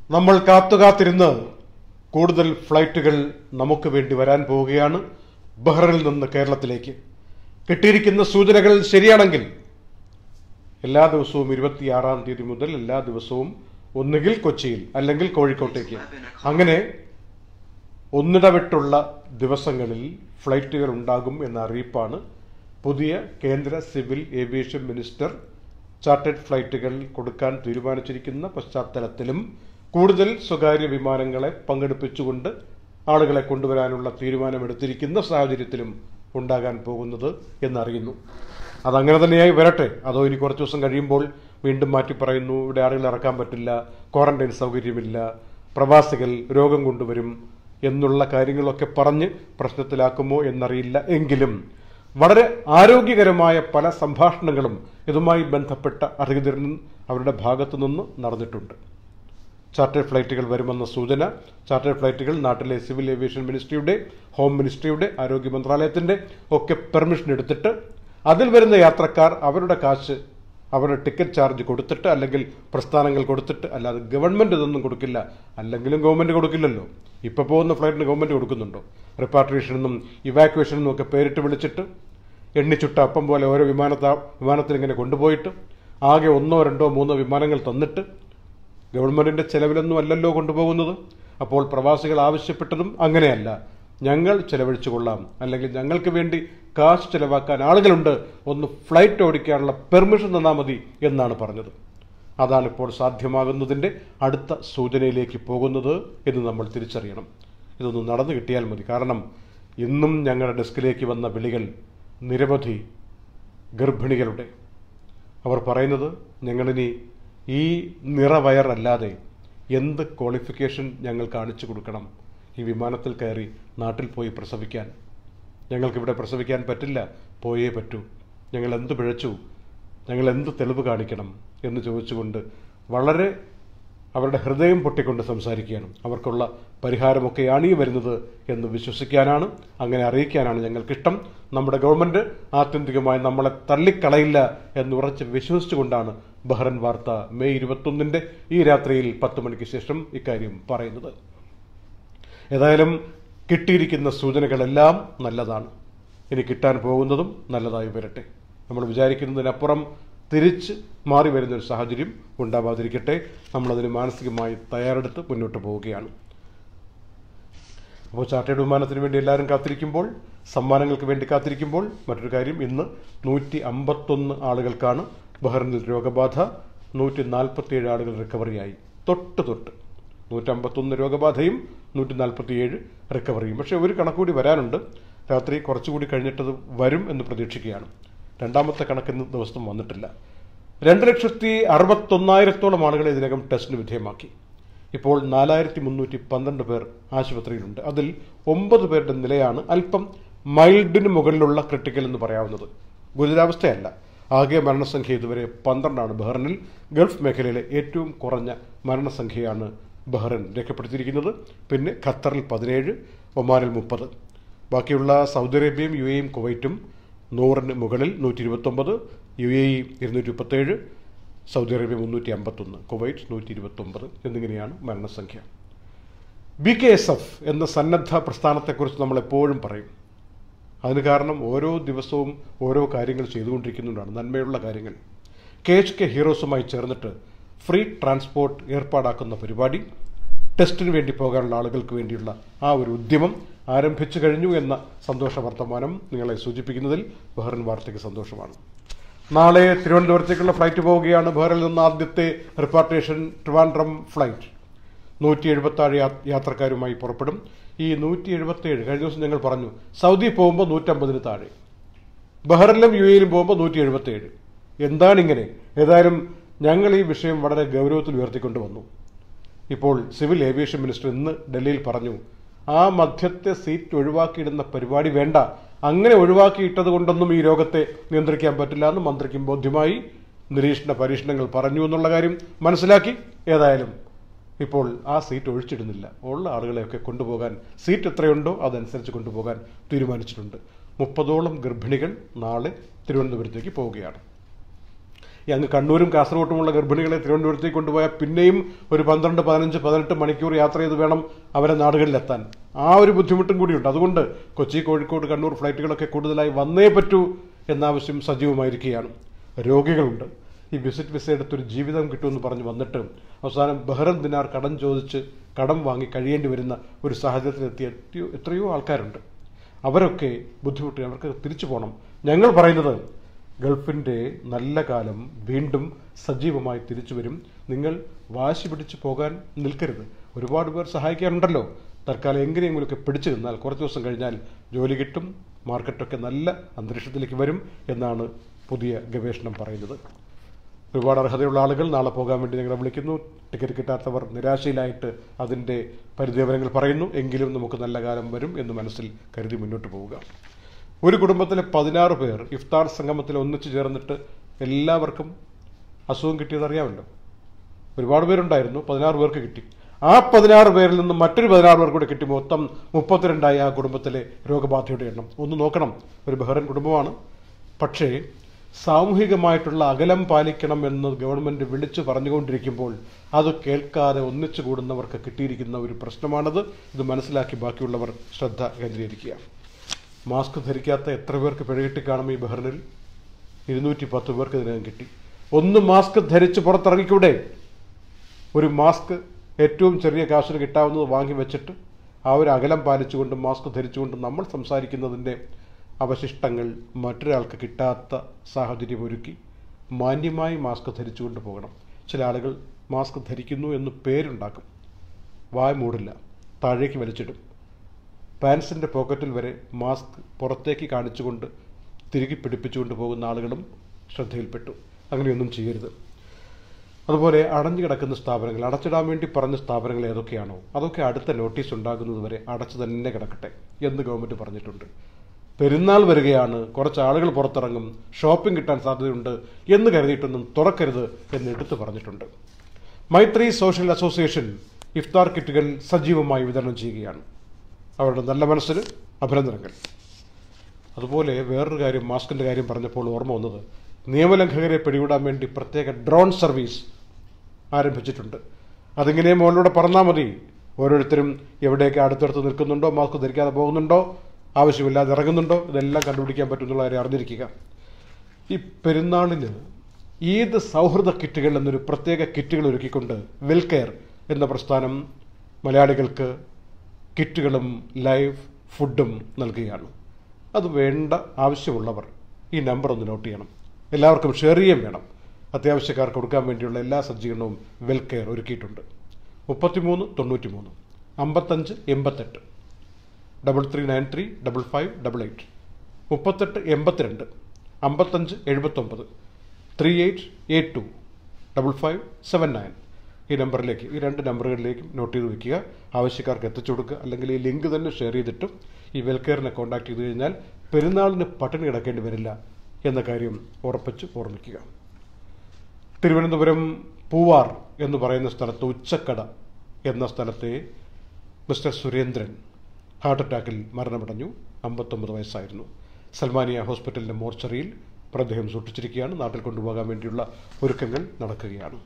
നമ്മൾ കാത്തുകാത്തിരുന്ന് കൂടുതൽ ഫ്ലൈറ്റുകൾ നമുക്ക് വേണ്ടി വരാൻ പോവുകയാണ് ബഹ്റിനിൽ നിന്ന് കേരളത്തിലേക്ക് കിട്ടിയിരിക്കുന്ന സൂചനകൾ ശരിയാണെങ്കിൽ എല്ലാ ദിവസവും ഇരുപത്തിയാറാം തീയതി മുതൽ എല്ലാ ദിവസവും ഒന്നുകിൽ കൊച്ചിയിൽ അല്ലെങ്കിൽ കോഴിക്കോട്ടേക്ക് അങ്ങനെ ഒന്നിടവിട്ടുള്ള ദിവസങ്ങളിൽ ഫ്ലൈറ്റുകൾ ഉണ്ടാകും എന്ന അറിയിപ്പാണ് പുതിയ കേന്ദ്ര സിവിൽ ഏവിയേഷൻ മിനിസ്റ്റർ ചാർട്ടേഡ് ഫ്ലൈറ്റുകൾ കൊടുക്കാൻ തീരുമാനിച്ചിരിക്കുന്ന പശ്ചാത്തലത്തിലും കൂടുതൽ സ്വകാര്യ വിമാനങ്ങളെ പങ്കെടുപ്പിച്ചുകൊണ്ട് ആളുകളെ കൊണ്ടുവരാനുള്ള തീരുമാനമെടുത്തിരിക്കുന്ന സാഹചര്യത്തിലും ഉണ്ടാകാൻ പോകുന്നത് എന്നറിയുന്നു അതങ്ങനെ തന്നെയായി വരട്ടെ അതോ ഇനി കുറച്ച് ദിവസം കഴിയുമ്പോൾ വീണ്ടും മാറ്റി പറയുന്നു ഇവിടെ ആളുകൾ ഇറക്കാൻ പറ്റില്ല ക്വാറന്റൈൻ സൗകര്യമില്ല പ്രവാസികൾ രോഗം കൊണ്ടുവരും എന്നുള്ള കാര്യങ്ങളൊക്കെ പറഞ്ഞ് പ്രശ്നത്തിലാക്കുമോ എന്നറിയില്ല എങ്കിലും വളരെ ആരോഗ്യകരമായ പല സംഭാഷണങ്ങളും ഇതുമായി ബന്ധപ്പെട്ട അധികൃതരിൽ നിന്ന് അവരുടെ ഭാഗത്തു നിന്ന് നടന്നിട്ടുണ്ട് ചാർട്ടേഡ് ഫ്ലൈറ്റുകൾ വരുമെന്ന സൂചന ചാർട്ടേഡ് ഫ്ലൈറ്റുകൾ നാട്ടിലെ സിവിൽ ഏവിയേഷൻ മിനിസ്ട്രിയുടെ ഹോം മിനിസ്ട്രിയുടെ ആരോഗ്യ മന്ത്രാലയത്തിന്റെ ഒക്കെ പെർമിഷൻ എടുത്തിട്ട് അതിൽ വരുന്ന യാത്രക്കാർ അവരുടെ കാശ് അവരുടെ ടിക്കറ്റ് ചാർജ് കൊടുത്തിട്ട് അല്ലെങ്കിൽ പ്രസ്ഥാനങ്ങൾ കൊടുത്തിട്ട് അല്ലാതെ ഗവൺമെന്റ് ഇതൊന്നും കൊടുക്കില്ല അല്ലെങ്കിലും ഗവൺമെന്റ് കൊടുക്കില്ലല്ലോ ഇപ്പൊ പോകുന്ന ഫ്ലൈറ്റിന് ഗവൺമെന്റ് കൊടുക്കുന്നുണ്ടോ റിപ്പാട്രിയേഷനെന്നും ഇവാക്യുവേഷനെന്നും ഒക്കെ പേരിട്ട് വിളിച്ചിട്ട് എണ്ണിച്ചുട്ട അപ്പം പോലെ ഓരോ വിമാനത്താ വിമാനത്തിൽ ഇങ്ങനെ കൊണ്ടുപോയിട്ട് ആകെ ഒന്നോ രണ്ടോ മൂന്നോ വിമാനങ്ങൾ തന്നിട്ട് ഗവൺമെന്റിന്റെ ചെലവിലൊന്നും അല്ലല്ലോ കൊണ്ടുപോകുന്നത് അപ്പോൾ പ്രവാസികൾ ആവശ്യപ്പെട്ടതും അങ്ങനെയല്ല ഞങ്ങൾ ചെലവഴിച്ചു കൊള്ളാം അല്ലെങ്കിൽ ഞങ്ങൾക്ക് വേണ്ടി കാശ് ചെലവാക്കാൻ ആളുകളുണ്ട് ഒന്ന് ഫ്ലൈറ്റ് ഓടിക്കാനുള്ള പെർമിഷൻ തന്നാൽ മതി എന്നാണ് പറഞ്ഞത് അതാണ് ഇപ്പോൾ സാധ്യമാകുന്നതിൻ്റെ അടുത്ത സൂചനയിലേക്ക് പോകുന്നത് എന്ന് നമ്മൾ തിരിച്ചറിയണം ഇതൊന്ന് നടന്നു കിട്ടിയാൽ മതി കാരണം ഇന്നും ഞങ്ങളുടെ ഡെസ്കിലേക്ക് വന്ന വിളികൾ നിരവധി ഗർഭിണികളുടെ അവർ പറയുന്നത് ഞങ്ങളിനി ഈ നിറവയറല്ലാതെ എന്ത് ക്വാളിഫിക്കേഷൻ ഞങ്ങൾ കാണിച്ചു കൊടുക്കണം ഈ വിമാനത്തിൽ കയറി നാട്ടിൽ പോയി പ്രസവിക്കാൻ ഞങ്ങൾക്കിവിടെ പ്രസവിക്കാൻ പറ്റില്ല പോയേ പറ്റൂ ഞങ്ങൾ എന്ത് പിഴച്ചു ഞങ്ങൾ എന്ത് തെളിവ് കാണിക്കണം എന്ന് ചോദിച്ചുകൊണ്ട് വളരെ അവരുടെ ഹൃദയം പൊട്ടിക്കൊണ്ട് സംസാരിക്കുകയാണ് അവർക്കുള്ള പരിഹാരമൊക്കെയാണ് ഈ വരുന്നത് എന്ന് വിശ്വസിക്കാനാണ് അങ്ങനെ അറിയിക്കാനാണ് ഞങ്ങൾക്കിഷ്ടം നമ്മുടെ ഗവൺമെന്റ് ആത്യന്തികമായി നമ്മളെ തള്ളിക്കളയില്ല എന്ന് ഉറച്ച് വിശ്വസിച്ചുകൊണ്ടാണ് ബഹ്റൻ വാർത്ത മെയ് ഇരുപത്തൊന്നിന്റെ ഈ രാത്രിയിൽ പത്ത് മണിക്ക് ശേഷം ഇക്കാര്യം പറയുന്നത് ഏതായാലും കിട്ടിയിരിക്കുന്ന സൂചനകളെല്ലാം നല്ലതാണ് ഇനി കിട്ടാൻ പോകുന്നതും നല്ലതായി വരട്ടെ നമ്മൾ വിചാരിക്കുന്നതിനപ്പുറം തിരിച്ച് മാറി വരുന്ന ഒരു സാഹചര്യം ഉണ്ടാവാതിരിക്കട്ടെ നമ്മളതിന് മാനസികമായി തയ്യാറെടുത്ത് മുന്നോട്ട് പോവുകയാണ് അപ്പോൾ ചാർട്ടേഡ് വിമാനത്തിന് വേണ്ടി എല്ലാവരും കാത്തിരിക്കുമ്പോൾ സമ്മാനങ്ങൾക്ക് വേണ്ടി കാത്തിരിക്കുമ്പോൾ മറ്റൊരു കാര്യം ഇന്ന് നൂറ്റി അമ്പത്തൊന്ന് ആളുകൾക്കാണ് ബഹ്റിനിൽ രോഗബാധ നൂറ്റി നാൽപ്പത്തിയേഴ് ആളുകൾ റിക്കവറിയായി തൊട്ട് തൊട്ട് നൂറ്റമ്പത്തൊന്ന് രോഗബാധയും നൂറ്റി നാൽപ്പത്തിയേഴ് റിക്കവറിയും പക്ഷേ ഒരു കണക്കുകൂടി വരാനുണ്ട് രാത്രി കുറച്ചുകൂടി കഴിഞ്ഞിട്ടത് വരും എന്ന് പ്രതീക്ഷിക്കുകയാണ് രണ്ടാമത്തെ കണക്കിന്ന് ദിവസം വന്നിട്ടില്ല രണ്ട് ലക്ഷത്തി അറുപത്തൊന്നായിരത്തോളം ആളുകളെ ഇതിനകം ടെസ്റ്റിന് വിധേയമാക്കി ഇപ്പോൾ നാലായിരത്തി മുന്നൂറ്റി പന്ത്രണ്ട് പേർ ആശുപത്രിയിലുണ്ട് അതിൽ ഒമ്പത് പേരുടെ നിലയാണ് അല്പം മൈൽഡിന് മുകളിലുള്ള ക്രിട്ടിക്കൽ എന്ന് പറയാവുന്നത് ഗുരുതരാവസ്ഥയല്ല ആകെ മരണസംഖ്യ ഇതുവരെ പന്ത്രണ്ടാണ് ബഹ്റിനിൽ ഗൾഫ് മേഖലയിലെ ഏറ്റവും കുറഞ്ഞ മരണസംഖ്യയാണ് ബഹ്റിൻ രേഖപ്പെടുത്തിയിരിക്കുന്നത് പിന്നെ ഖത്തറിൽ പതിനേഴ് ഒമാനിൽ മുപ്പത് ബാക്കിയുള്ള സൗദി അറേബ്യയും യു എയും കുവൈറ്റും നൂറിന് മുകളിൽ നൂറ്റി ഇരുപത്തൊമ്പത് യു എ ഇ ഇരുന്നൂറ്റി മുപ്പത്തേഴ് സൗദി അറേബ്യ മുന്നൂറ്റി അമ്പത്തൊന്ന് കുവൈറ്റ് നൂറ്റി ഇരുപത്തൊമ്പത് എന്നിങ്ങനെയാണ് മരണസംഖ്യ ബി കെ എസ് എഫ് എന്ന സന്നദ്ധ പ്രസ്ഥാനത്തെക്കുറിച്ച് നമ്മൾ എപ്പോഴും പറയും അതിന് കാരണം ഓരോ ദിവസവും ഓരോ കാര്യങ്ങൾ ചെയ്തുകൊണ്ടിരിക്കുന്നുണ്ടാണ് നന്മയുള്ള കാര്യങ്ങൾ കെ എച്ച് കെ ഹീറോസുമായി ചേർന്നിട്ട് ഫ്രീ ട്രാൻസ്പോർട്ട് ഏർപ്പാടാക്കുന്ന പരിപാടി ടെസ്റ്റിന് വേണ്ടി പോകാനുള്ള ആളുകൾക്ക് വേണ്ടിയുള്ള ആ ഒരു ഉദ്യമം ആരംഭിച്ചു കഴിഞ്ഞു എന്ന സന്തോഷ വർത്തമാനം നിങ്ങളെ സൂചിപ്പിക്കുന്നതിൽ ബഹ്റിൻ വാർത്തയ്ക്ക് സന്തോഷമാണ് നാളെ തിരുവനന്തപുരത്തേക്കുള്ള ഫ്ലൈറ്റ് പോവുകയാണ് ബഹ്റിൽ നിന്ന് ആദ്യത്തെ റിപ്പാർട്ടേഷൻ ട്രിവാൻഡ്രം ഫ്ലൈറ്റ് നൂറ്റി എഴുപത്താറ് യാത്രക്കാരുമായി പുറപ്പെടും ഈ നൂറ്റി എഴുപത്തേഴ് കഴിഞ്ഞ ദിവസം ഞങ്ങൾ പറഞ്ഞു സൗദി പോകുമ്പോൾ നൂറ്റമ്പതിന് താഴെ ബഹ്റിലും യു എയിലും പോകുമ്പോൾ നൂറ്റി എഴുപത്തേഴ് എന്താണിങ്ങനെ ഏതായാലും ഞങ്ങൾ ഈ വിഷയം വളരെ ഗൗരവത്തിൽ ഉയർത്തിക്കൊണ്ട് വന്നു ഇപ്പോൾ സിവിൽ ഏവിയേഷൻ മിനിസ്റ്റർ ഇന്ന് ഡൽഹിയിൽ പറഞ്ഞു ആ മധ്യത്തെ സീറ്റ് ഒഴിവാക്കിയിടുന്ന പരിപാടി വേണ്ട അങ്ങനെ ഒഴിവാക്കിയിട്ടത് കൊണ്ടൊന്നും ഈ രോഗത്തെ നിയന്ത്രിക്കാൻ പറ്റില്ല എന്ന് മന്ത്രിക്കും ബോധ്യമായി നിരീക്ഷണ പരീക്ഷണങ്ങൾ പറഞ്ഞു എന്നുള്ള കാര്യം മനസ്സിലാക്കി ഏതായാലും ഇപ്പോൾ ആ സീറ്റ് ഒഴിച്ചിടുന്നില്ല ഉള്ള ആളുകളെയൊക്കെ കൊണ്ടുപോകാൻ സീറ്റ് എത്രയുണ്ടോ അതനുസരിച്ച് കൊണ്ടുപോകാൻ തീരുമാനിച്ചിട്ടുണ്ട് മുപ്പതോളം ഗർഭിണികൾ നാളെ തിരുവനന്തപുരത്തേക്ക് പോവുകയാണ് ഈ അങ്ങ് കണ്ണൂരും കാസർഗോട്ടുമുള്ള ഗർഭിണികളെ തിരുവനന്തപുരത്തേക്ക് കൊണ്ടുപോയാൽ പിന്നെയും ഒരു പന്ത്രണ്ട് പതിനഞ്ച് പതിനെട്ട് മണിക്കൂർ യാത്ര ചെയ്ത് വേണം അവരെ നാടുകളിലെത്താൻ ആ ഒരു ബുദ്ധിമുട്ടും കൂടിയുണ്ട് അതുകൊണ്ട് കൊച്ചി കോഴിക്കോട് കണ്ണൂർ ഫ്ലൈറ്റുകളൊക്കെ കൂടുതലായി വന്നേ പറ്റൂ എന്ന ആവശ്യം സജീവമായിരിക്കുകയാണ് രോഗികളുണ്ട് ഈ വിസിറ്റ് വിസ എടുത്തൊരു ജീവിതം കിട്ടുമെന്ന് പറഞ്ഞ് വന്നിട്ട് അവസാനം ബഹ്റൻ ദിനാർ കടം ചോദിച്ച് കടം വാങ്ങി കഴിയേണ്ടി വരുന്ന ഒരു സാഹചര്യത്തിലെത്തിയ എത്രയോ എത്രയോ ആൾക്കാരുണ്ട് അവരൊക്കെ ബുദ്ധിമുട്ടി അവർക്ക് തിരിച്ചു പോകണം ഞങ്ങൾ പറയുന്നത് ഗൾഫിൻ്റെ നല്ല കാലം വീണ്ടും സജീവമായി തിരിച്ചു വരും നിങ്ങൾ വാശി പിടിച്ച് പോകാൻ നിൽക്കരുത് ഒരുപാട് പേർ സഹായിക്കാറുണ്ടല്ലോ തൽക്കാലം എങ്ങനെയെങ്കിലുമൊക്കെ പിടിച്ചു നിന്നാൽ കുറച്ച് ദിവസം കഴിഞ്ഞാൽ ജോലി കിട്ടും മാർക്കറ്റൊക്കെ നല്ല അന്തരീക്ഷത്തിലേക്ക് വരും എന്നാണ് പുതിയ ഗവേഷണം പറയുന്നത് ഒരുപാട് അർഹതയുള്ള ആളുകൾ നാളെ പോകാൻ വേണ്ടി ഞങ്ങളെ വിളിക്കുന്നു ടിക്കറ്റ് കിട്ടാത്തവർ നിരാശയിലായിട്ട് അതിൻ്റെ പരിദേവനങ്ങൾ പറയുന്നു എങ്കിലും നമുക്ക് നല്ല കാലം വരും എന്ന് മനസ്സിൽ കരുതി മുന്നോട്ട് പോവുക ഒരു കുടുംബത്തിലെ പതിനാറ് പേർ ഇഫ്താർ സംഗമത്തിൽ ഒന്നിച്ചു ചേർന്നിട്ട് എല്ലാവർക്കും അസുഖം കിട്ടിയത് അറിയാമല്ലോ ഒരുപാട് പേരുണ്ടായിരുന്നു പതിനാറ് പേർക്ക് കിട്ടി ആ പതിനാറ് പേരിൽ നിന്ന് മറ്റൊരു പതിനാറ് പേർ കൂടി കിട്ടി മൊത്തം മുപ്പത്തിരണ്ടായി ആ കുടുംബത്തിലെ രോഗബാധയുടെ എണ്ണം ഒന്ന് നോക്കണം ഒരു ബഹ്റൻ കുടുംബമാണ് പക്ഷേ സാമൂഹികമായിട്ടുള്ള അകലം പാലിക്കണം എന്ന് ഗവൺമെന്റ് വിളിച്ചു പറഞ്ഞുകൊണ്ടിരിക്കുമ്പോൾ അത് കേൾക്കാതെ ഒന്നിച്ചു കൂടുന്നവർക്ക് കിട്ടിയിരിക്കുന്ന ഒരു പ്രശ്നമാണത് ഇത് മനസ്സിലാക്കി ബാക്കിയുള്ളവർ ശ്രദ്ധ കേന്ദ്രീകരിക്കുക മാസ്ക് ധരിക്കാത്ത എത്ര പേർക്ക് പിഴ കിട്ടി കാണും ഈ ബഹ്റിനിൽ ഇരുന്നൂറ്റി പത്ത് പേർക്ക് ഇതിനകം കിട്ടി ഒന്ന് മാസ്ക് ധരിച്ച് പുറത്തിറങ്ങിക്കൂടെ ഒരു മാസ്ക് ഏറ്റവും ചെറിയ കാശിന് കിട്ടാവുന്നത് വാങ്ങി വെച്ചിട്ട് ആ ഒരു അകലം പാലിച്ചുകൊണ്ട് മാസ്ക് ധരിച്ചുകൊണ്ട് നമ്മൾ സംസാരിക്കുന്നതിൻ്റെ അവശിഷ്ടങ്ങൾ മറ്റൊരാൾക്ക് കിട്ടാത്ത സാഹചര്യം ഒരുക്കി മാന്യമായി മാസ്ക് ധരിച്ചുകൊണ്ട് പോകണം ചില ആളുകൾ മാസ്ക് ധരിക്കുന്നു എന്ന് പേരുണ്ടാക്കും വായ മൂടില്ല താഴേക്ക് വലിച്ചിടും പാൻസിൻ്റെ പോക്കറ്റിൽ വരെ മാസ്ക് പുറത്തേക്ക് കാണിച്ചുകൊണ്ട് തിരികെ പിടിപ്പിച്ചുകൊണ്ട് പോകുന്ന ആളുകളും ശ്രദ്ധയിൽപ്പെട്ടു അങ്ങനെയൊന്നും ചെയ്യരുത് അതുപോലെ അടഞ്ഞു കിടക്കുന്ന സ്ഥാപനങ്ങൾ അടച്ചിടാൻ വേണ്ടി പറഞ്ഞ സ്ഥാപനങ്ങൾ ഏതൊക്കെയാണോ അതൊക്കെ അടുത്ത നോട്ടീസ് ഉണ്ടാകുന്നത് വരെ അടച്ചു തന്നെ കിടക്കട്ടെ എന്ന് ഗവൺമെൻറ് പറഞ്ഞിട്ടുണ്ട് പെരുന്നാൾ വരികയാണ് കുറച്ച് ആളുകൾ പുറത്തിറങ്ങും ഷോപ്പിംഗ് കിട്ടാൻ സാധ്യതയുണ്ട് എന്ന് കരുതിയിട്ടൊന്നും തുറക്കരുത് എന്ന് എടുത്തു പറഞ്ഞിട്ടുണ്ട് മൈത്രി സോഷ്യൽ അസോസിയേഷൻ ഇഫ്താർ കിറ്റുകൾ സജീവമായി വിതരണം ചെയ്യുകയാണ് അവരുടെ നല്ല മനസ്സിന് അഭിനന്ദനങ്ങൾ അതുപോലെ വേറൊരു കാര്യം മാസ്കിൻ്റെ കാര്യം പറഞ്ഞപ്പോൾ ഓർമ്മ വന്നത് നിയമലംഘകരെ പിടികൂടാൻ വേണ്ടി പ്രത്യേക ഡ്രോൺ സർവീസ് ആരംഭിച്ചിട്ടുണ്ട് അതിങ്ങനെ മുകളിലൂടെ പറഞ്ഞാൽ മതി ഓരോരുത്തരും എവിടെയൊക്കെ അടുത്തടുത്ത് നിൽക്കുന്നുണ്ടോ മാസ്ക് ധരിക്കാതെ പോകുന്നുണ്ടോ ആവശ്യമില്ലാതെ ഇറങ്ങുന്നുണ്ടോ ഇതെല്ലാം കണ്ടുപിടിക്കാൻ പറ്റുന്നുള്ള കാര്യം അറിഞ്ഞിരിക്കുക ഈ പെരുന്നാളിന് ഈദ് സൗഹൃദ കിറ്റുകൾ എന്നൊരു പ്രത്യേക കിറ്റുകൾ ഒരുക്കിക്കൊണ്ട് വെൽകെയർ എന്ന പ്രസ്ഥാനം മലയാളികൾക്ക് കിറ്റുകളും ലൈവ് ഫുഡും നൽകുകയാണ് അത് വേണ്ട ആവശ്യമുള്ളവർ ഈ നമ്പർ ഒന്ന് നോട്ട് ചെയ്യണം എല്ലാവർക്കും ഷെയർ ചെയ്യാൻ വേണം അത്യാവശ്യക്കാർക്ക് കൊടുക്കാൻ വേണ്ടിയുള്ള എല്ലാ സജ്ജീകരണവും വെൽകെയർ ഒരുക്കിയിട്ടുണ്ട് മുപ്പത്തിമൂന്ന് തൊണ്ണൂറ്റി മൂന്ന് അമ്പത്തഞ്ച് എൺപത്തെട്ട് double three nine three double five double eight മുപ്പത്തെട്ട് എൺപത്തിരണ്ട് അമ്പത്തഞ്ച് എഴുപത്തൊമ്പത് three eight eight two double five seven nine ഈ നമ്പറിലേക്ക് ഈ രണ്ട് നമ്പറുകളിലേക്കും നോട്ട് ചെയ്ത് വെക്കുക ആവശ്യക്കാർക്ക് എത്തിച്ചു കൊടുക്കുക അല്ലെങ്കിൽ ഈ ലിങ്ക് തന്നെ ഷെയർ ചെയ്തിട്ട് ഈ വെൽകെയറിനെ കോൺടാക്ട് ചെയ്ത് കഴിഞ്ഞാൽ പെരുന്നാളിന് പട്ടിണി കിടക്കേണ്ടി വരില്ല എന്ന കാര്യം ഉറപ്പിച്ച് ഓർമ്മിക്കുക തിരുവനന്തപുരം പൂവാർ എന്ന് പറയുന്ന സ്ഥലത്ത് ഉച്ചക്കട എന്ന സ്ഥലത്തെ മിസ്റ്റർ സുരേന്ദ്രൻ ഹാർട്ട് അറ്റാക്കിൽ മരണമടഞ്ഞു അമ്പത്തൊമ്പത് വയസ്സായിരുന്നു സൽമാനിയ ഹോസ്പിറ്റലിൻ്റെ മോർച്ചറിയിൽ മൃതദേഹം സൂക്ഷിച്ചിരിക്കുകയാണ് നാട്ടിൽ കൊണ്ടുപോകാൻ വേണ്ടിയുള്ള ഒരുക്കങ്ങൾ നടക്കുകയാണ്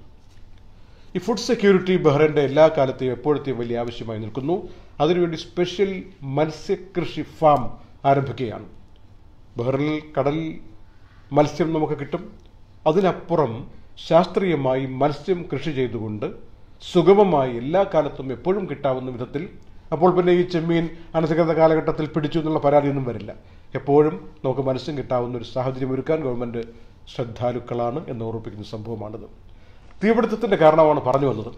ഈ ഫുഡ് സെക്യൂരിറ്റി ബഹ്റൈൻ്റെ എല്ലാ കാലത്തെയും എപ്പോഴത്തെയും വലിയ ആവശ്യമായി നിൽക്കുന്നു അതിനുവേണ്ടി സ്പെഷ്യൽ മത്സ്യകൃഷി ഫാം ആരംഭിക്കുകയാണ് ബഹ്റിനിൽ കടൽ മത്സ്യം നമുക്ക് കിട്ടും അതിനപ്പുറം ശാസ്ത്രീയമായി മത്സ്യം കൃഷി ചെയ്തുകൊണ്ട് സുഗമമായി എല്ലാ കാലത്തും എപ്പോഴും കിട്ടാവുന്ന വിധത്തിൽ അപ്പോൾ പിന്നെ ഈ ചെമ്മീൻ അനധികൃത കാലഘട്ടത്തിൽ പിടിച്ചു എന്നുള്ള പരാതിയൊന്നും വരില്ല എപ്പോഴും നമുക്ക് മത്സ്യം കിട്ടാവുന്ന ഒരു സാഹചര്യം ഒരുക്കാൻ ഗവൺമെൻറ് ശ്രദ്ധാലുക്കളാണ് എന്ന് ഓർമ്മിപ്പിക്കുന്ന സംഭവമാണിത് തീപിടുത്തത്തിൻ്റെ കാരണമാണ് പറഞ്ഞു വന്നത്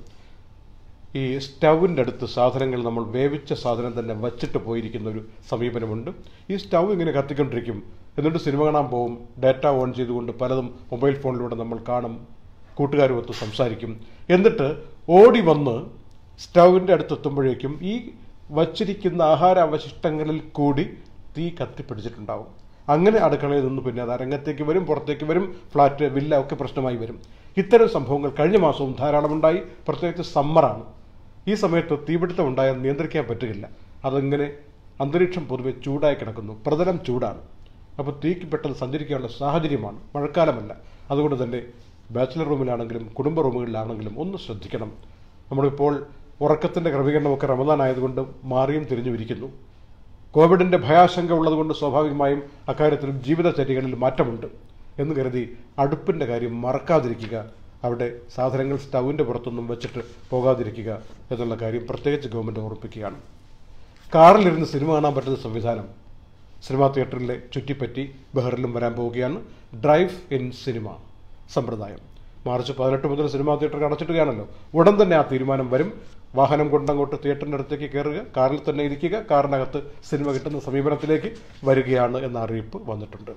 ഈ സ്റ്റൗവിൻ്റെ അടുത്ത് സാധനങ്ങൾ നമ്മൾ വേവിച്ച സാധനം തന്നെ വച്ചിട്ട് പോയിരിക്കുന്ന ഒരു സമീപനമുണ്ട് ഈ സ്റ്റൗ ഇങ്ങനെ കത്തിക്കൊണ്ടിരിക്കും എന്നിട്ട് സിനിമ കാണാൻ പോകും ഡാറ്റ ഓൺ ചെയ്തുകൊണ്ട് പലതും മൊബൈൽ ഫോണിലൂടെ നമ്മൾ കാണും കൂട്ടുകാരുമൊത്ത് സംസാരിക്കും എന്നിട്ട് ഓടി വന്ന് സ്റ്റൗവിൻ്റെ അടുത്തെത്തുമ്പോഴേക്കും ഈ വച്ചിരിക്കുന്ന ആഹാര അവശിഷ്ടങ്ങളിൽ കൂടി തീ കത്തിപ്പിടിച്ചിട്ടുണ്ടാവും അങ്ങനെ അടുക്കളയിൽ നിന്ന് പിന്നെ അത് അരങ്ങത്തേക്ക് വരും പുറത്തേക്ക് വരും ഫ്ലാറ്റ് വില്ല ഒക്കെ പ്രശ്നമായി വരും ഇത്തരം സംഭവങ്ങൾ കഴിഞ്ഞ മാസവും ധാരാളമുണ്ടായി പ്രത്യേകിച്ച് സമ്മറാണ് ഈ സമയത്ത് തീപിടുത്തം ഉണ്ടായാൽ നിയന്ത്രിക്കാൻ പറ്റുകയില്ല അതിങ്ങനെ അന്തരീക്ഷം പൊതുവെ ചൂടായി കിടക്കുന്നു പ്രതലം ചൂടാണ് അപ്പോൾ തീക്ക് പെട്ടെന്ന് സഞ്ചരിക്കാനുള്ള സാഹചര്യമാണ് മഴക്കാലമല്ല അതുകൊണ്ട് തന്നെ ബാച്ചിലർ റൂമിലാണെങ്കിലും കുടുംബ റൂമുകളിലാണെങ്കിലും ഒന്ന് ശ്രദ്ധിക്കണം നമ്മളിപ്പോൾ ഉറക്കത്തിൻ്റെ ക്രമീകരണമൊക്കെ റമദാൻ ആയതുകൊണ്ട് മാറിയും തിരിഞ്ഞുമിരിക്കുന്നു കോവിഡിൻ്റെ ഭയാശങ്ക ഉള്ളതുകൊണ്ട് സ്വാഭാവികമായും അക്കാര്യത്തിലും ജീവിതചര്യകളിൽ മാറ്റമുണ്ട് എന്ന് കരുതി അടുപ്പിൻ്റെ കാര്യം മറക്കാതിരിക്കുക അവിടെ സാധനങ്ങൾ സ്റ്റൗവിൻ്റെ പുറത്തൊന്നും വെച്ചിട്ട് പോകാതിരിക്കുക എന്നുള്ള കാര്യം പ്രത്യേകിച്ച് ഗവൺമെൻറ് ഓർമ്മിപ്പിക്കുകയാണ് കാറിലിരുന്ന് സിനിമ കാണാൻ പറ്റുന്ന സംവിധാനം സിനിമാ തിയേറ്ററിലെ ചുറ്റിപ്പറ്റി ബഹറിലും വരാൻ പോവുകയാണ് ഡ്രൈവ് ഇൻ സിനിമ സമ്പ്രദായം മാർച്ച് പതിനെട്ട് മുതൽ സിനിമാ തിയേറ്റർ അടച്ചിട്ടുകയാണല്ലോ ഉടൻ തന്നെ ആ തീരുമാനം വരും വാഹനം കൊണ്ടങ്ങോട്ട് തിയേറ്ററിൻ്റെ അടുത്തേക്ക് കയറുക കാറിൽ തന്നെ ഇരിക്കുക കാറിനകത്ത് സിനിമ കിട്ടുന്ന സമീപനത്തിലേക്ക് വരികയാണ് എന്ന അറിയിപ്പ് വന്നിട്ടുണ്ട്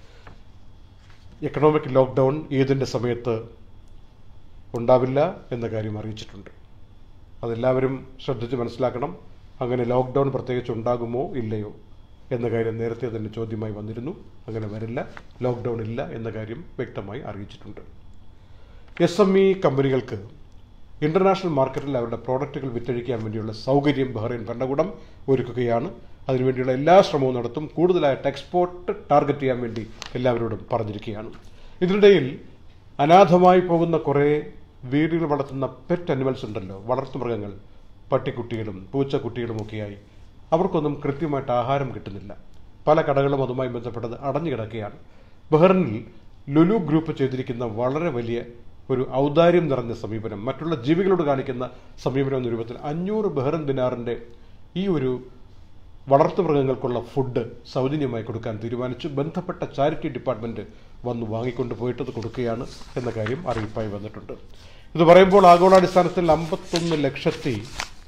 എക്കണോമിക് ലോക്ക്ഡൗൺ ഈദിൻ്റെ സമയത്ത് ഉണ്ടാവില്ല എന്ന കാര്യം അറിയിച്ചിട്ടുണ്ട് അതെല്ലാവരും ശ്രദ്ധിച്ച് മനസ്സിലാക്കണം അങ്ങനെ ലോക്ക്ഡൗൺ പ്രത്യേകിച്ച് ഉണ്ടാകുമോ ഇല്ലയോ എന്ന കാര്യം നേരത്തെ തന്നെ ചോദ്യമായി വന്നിരുന്നു അങ്ങനെ വരില്ല ലോക്ക്ഡൗൺ ഇല്ല എന്ന കാര്യം വ്യക്തമായി അറിയിച്ചിട്ടുണ്ട് എസ് എം ഇ കമ്പനികൾക്ക് ഇന്റർനാഷണൽ മാർക്കറ്റിൽ അവരുടെ പ്രോഡക്റ്റുകൾ വിറ്റഴിക്കാൻ വേണ്ടിയുള്ള സൗകര്യം ബഹ്റൈൻ ഭരണകൂടം ഒരുക്കുകയാണ് അതിനുവേണ്ടിയുള്ള എല്ലാ ശ്രമവും നടത്തും കൂടുതലായിട്ട് എക്സ്പോർട്ട് ടാർഗറ്റ് ചെയ്യാൻ വേണ്ടി എല്ലാവരോടും പറഞ്ഞിരിക്കുകയാണ് ഇതിനിടയിൽ അനാഥമായി പോകുന്ന കുറേ വീടുകൾ വളർത്തുന്ന പെറ്റ് അനിമൽസ് ഉണ്ടല്ലോ വളർത്തുമൃഗങ്ങൾ പട്ടിക്കുട്ടികളും പൂച്ചക്കുട്ടികളുമൊക്കെയായി അവർക്കൊന്നും കൃത്യമായിട്ട് ആഹാരം കിട്ടുന്നില്ല പല കടകളും അതുമായി ബന്ധപ്പെട്ടത് അടഞ്ഞു കിടക്കുകയാണ് ബഹ്റിനിൽ ലുലു ഗ്രൂപ്പ് ചെയ്തിരിക്കുന്ന വളരെ വലിയ ഒരു ഔദാര്യം നിറഞ്ഞ സമീപനം മറ്റുള്ള ജീവികളോട് കാണിക്കുന്ന സമീപനം എന്ന രൂപത്തിൽ അഞ്ഞൂറ് ബഹ്റൻ ദിനാറിൻ്റെ ഈ ഒരു വളർത്തുമൃഗങ്ങൾക്കുള്ള ഫുഡ് സൗജന്യമായി കൊടുക്കാൻ തീരുമാനിച്ചു ബന്ധപ്പെട്ട ചാരിറ്റി ഡിപ്പാർട്ട്മെന്റ് വന്ന് വാങ്ങിക്കൊണ്ട് പോയിട്ടത് കൊടുക്കുകയാണ് എന്ന കാര്യം അറിയിപ്പായി വന്നിട്ടുണ്ട് ഇത് പറയുമ്പോൾ ആഗോളാടിസ്ഥാനത്തിൽ അമ്പത്തൊന്ന് ലക്ഷത്തി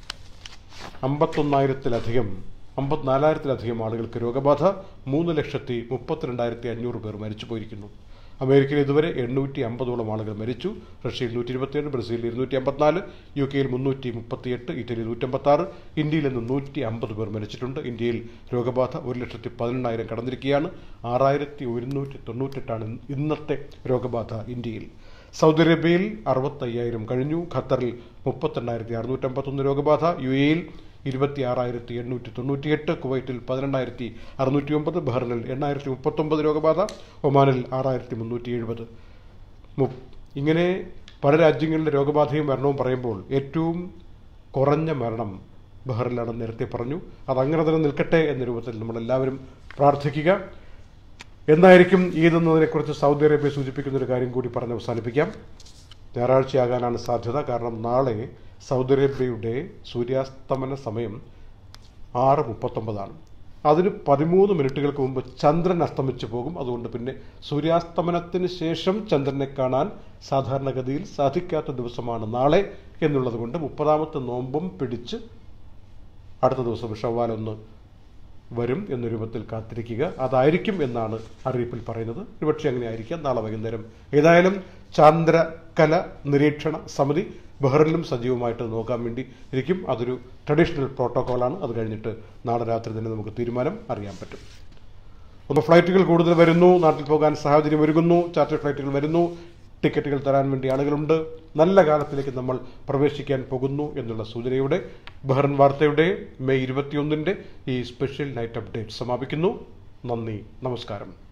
അമ്പത്തൊന്നായിരത്തിലധികം അമ്പത്തിനാലായിരത്തിലധികം ആളുകൾക്ക് രോഗബാധ മൂന്ന് ലക്ഷത്തി മുപ്പത്തിരണ്ടായിരത്തി അഞ്ഞൂറ് പേർ മരിച്ചു പോയിരിക്കുന്നു അമേരിക്കയിൽ ഇതുവരെ എണ്ണൂറ്റി അമ്പതോളം ആളുകൾ മരിച്ചു റഷ്യയിൽ നൂറ്റി ഇരുപത്തിയേഴ് ബ്രസീലിൽ ഇരുന്നൂറ്റി അമ്പത്തിനാല് യു കെയിൽ മുന്നൂറ്റി മുപ്പത്തിയെട്ട് ഇറ്റലിയിൽ നൂറ്റമ്പത്താറ് ഇന്ത്യയിൽ നിന്ന് നൂറ്റി അമ്പത് പേർ മരിച്ചിട്ടുണ്ട് ഇന്ത്യയിൽ രോഗബാധ ഒരു ലക്ഷത്തി പതിനെണ്ണായിരം കടന്നിരിക്കുകയാണ് ആറായിരത്തി ഒരുന്നൂറ്റി തൊണ്ണൂറ്റെട്ടാണ് ഇന്നത്തെ രോഗബാധ ഇന്ത്യയിൽ സൗദി അറേബ്യയിൽ അറുപത്തയ്യായിരം കഴിഞ്ഞു ഖത്തറിൽ മുപ്പത്തെണ്ണായിരത്തി അറുന്നൂറ്റമ്പത്തൊന്ന് രോഗബാധ യു എയിൽ ഇരുപത്തി ആറായിരത്തി എണ്ണൂറ്റി തൊണ്ണൂറ്റിയെട്ട് കുവൈറ്റിൽ പതിനെണ്ണായിരത്തി അറുന്നൂറ്റി ഒമ്പത് ബഹ്റിനിൽ എണ്ണായിരത്തി മുപ്പത്തൊമ്പത് രോഗബാധ ഒമാനിൽ ആറായിരത്തി മുന്നൂറ്റി എഴുപത് ഇങ്ങനെ പല രാജ്യങ്ങളിലെ രോഗബാധയും മരണവും പറയുമ്പോൾ ഏറ്റവും കുറഞ്ഞ മരണം ബഹ്റിലാണെന്ന് നേരത്തെ പറഞ്ഞു അതങ്ങനെ തന്നെ നിൽക്കട്ടെ എന്ന രൂപത്തിൽ നമ്മളെല്ലാവരും പ്രാർത്ഥിക്കുക എന്നായിരിക്കും ഈദ് എന്നതിനെക്കുറിച്ച് സൗദി അറേബ്യ സൂചിപ്പിക്കുന്ന ഒരു കാര്യം കൂടി പറഞ്ഞ് അവസാനിപ്പിക്കാം ഞായറാഴ്ചയാകാനാണ് സാധ്യത കാരണം നാളെ സൗദി അറേബ്യയുടെ സൂര്യാസ്തമന സമയം ആറ് മുപ്പത്തൊമ്പതാണ് അതിന് പതിമൂന്ന് മിനിറ്റുകൾക്ക് മുമ്പ് ചന്ദ്രൻ അസ്തമിച്ചു പോകും അതുകൊണ്ട് പിന്നെ സൂര്യാസ്തമനത്തിന് ശേഷം ചന്ദ്രനെ കാണാൻ സാധാരണഗതിയിൽ സാധിക്കാത്ത ദിവസമാണ് നാളെ എന്നുള്ളത് കൊണ്ട് മുപ്പതാമത്തെ നോമ്പും പിടിച്ച് അടുത്ത ദിവസം ഷവ്വാലൊന്ന് വരും എന്ന രൂപത്തിൽ കാത്തിരിക്കുക അതായിരിക്കും എന്നാണ് അറിയിപ്പിൽ പറയുന്നത് ഒരുപക്ഷെ അങ്ങനെ ആയിരിക്കാം നാളെ വൈകുന്നേരം ഏതായാലും ചാന്ദ്രകല നിരീക്ഷണ സമിതി ബഹ്റിനിലും സജീവമായിട്ട് നോക്കാൻ വേണ്ടി ഇരിക്കും അതൊരു ട്രഡീഷണൽ പ്രോട്ടോക്കോളാണ് അത് കഴിഞ്ഞിട്ട് നാളെ രാത്രി തന്നെ നമുക്ക് തീരുമാനം അറിയാൻ പറ്റും ഒന്ന് ഫ്ലൈറ്റുകൾ കൂടുതൽ വരുന്നു നാട്ടിൽ പോകാൻ സാഹചര്യം ഒരുങ്ങുന്നു ചാർട്ടർ ഫ്ലൈറ്റുകൾ വരുന്നു ടിക്കറ്റുകൾ തരാൻ വേണ്ടി ആളുകളുണ്ട് നല്ല കാലത്തിലേക്ക് നമ്മൾ പ്രവേശിക്കാൻ പോകുന്നു എന്നുള്ള സൂചനയോടെ ബഹ്റൻ വാർത്തയുടെ മെയ് ഇരുപത്തിയൊന്നിൻ്റെ ഈ സ്പെഷ്യൽ നൈറ്റ് അപ്ഡേറ്റ് സമാപിക്കുന്നു നന്ദി നമസ്കാരം